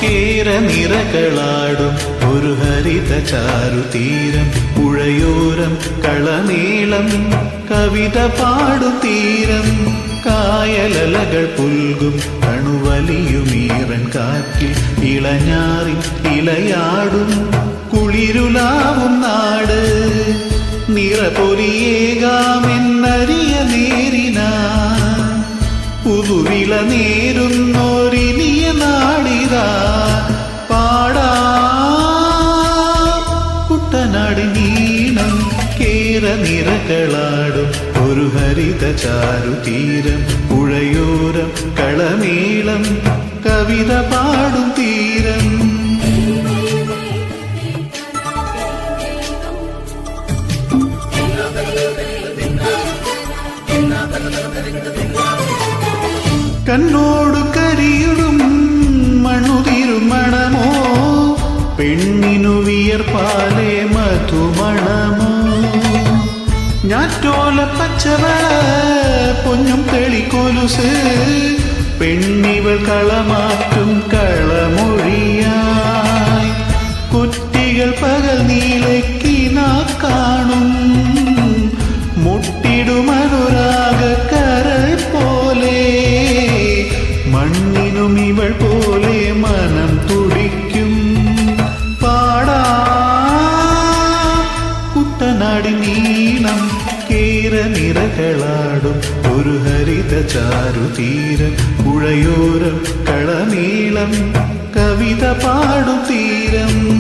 കേര നിറകളാടും ഒരു ഹരിത ചാരുതീരം പുഴയോരം കളനീളം കവിത പാടും തീരം കായലലകൾ പുൽകും കണുവലിയുമീറൻ കാറ്റിൽ ഇളഞ്ഞാറിൽ ഇലയാടും കുളിരുലാവും നാട് നിറപൊലിയേകാമെന്നറിയ നേരിനാ പുതുവിള നേരുന്നോരിനിയ നാടിതാ പാടാ കുട്ടനാട് നീണം കേര നിറകളാടും ഒരു ഹരിത ചാരുതീരം പുഴയോരം കളമേളം കവിത പാടും തീരം കണ്ണോടു കരിയിടും മണ്ണുതിരും മണമോ പെണ്ണിനു വിയർപ്പാലെ മധുമണമോ ഞാറ്റോല പച്ചവള പൊന്നും തെളിക്കൊലുസ് പെണ്ണിവൾ കളമാറ്റും കളമൊഴിയായി കുറ്റികൾ പകൽ നീലക്കിനാ കാണും മുട്ടിടുമനുരാഗ കരൾ പോലെ മണ്ണിനും ഇവൾ പോലെ മനം തുടിക്കും പാടാ കുട്ടനാടി നീളം കേര നിറകളാടും ഒരു ഹരിത ചാരുതീരം പുഴയോരം കളനീളം കവിത പാടും തീരം